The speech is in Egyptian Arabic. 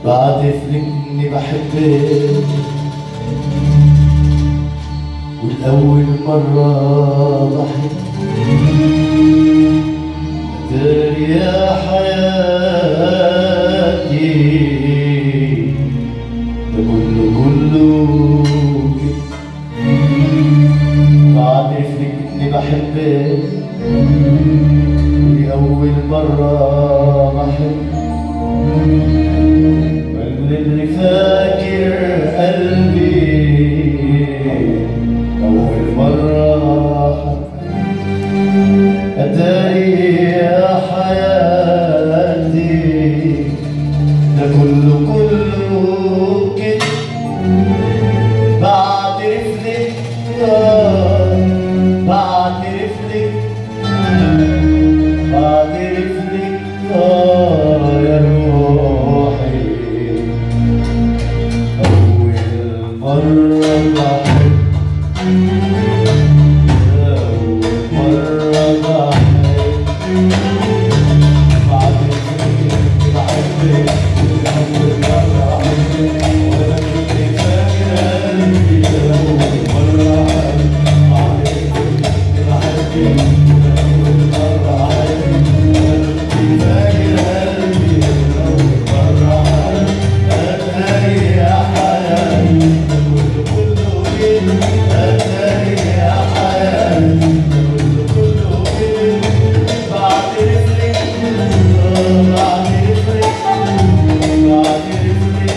بعترف لك اني بحبك والأول مرة ضحك داري يا حياتي ده كله كله كده بعترف لك اني بحبك ودي أول مرة بحب واللي فاكر قلبي أول مرة أداري يا حياتي ده كله كله كده بعترف لك آه، بعترف لك بعترف لك آه يا روحي أول مرة بحب أول مرة بحب بعترف لك بحبك أول مرة أحبك ولا كنت فاكر قلبي أول مرة أحب بعترف لك بحبك أول مرة أحبك ولا كنت فاكر قلبي أول مرة أحب أتاري يا حياتي كله كله كده أتاري يا حياتي كله كله كده بعترف لك بعترف لك بعترف لك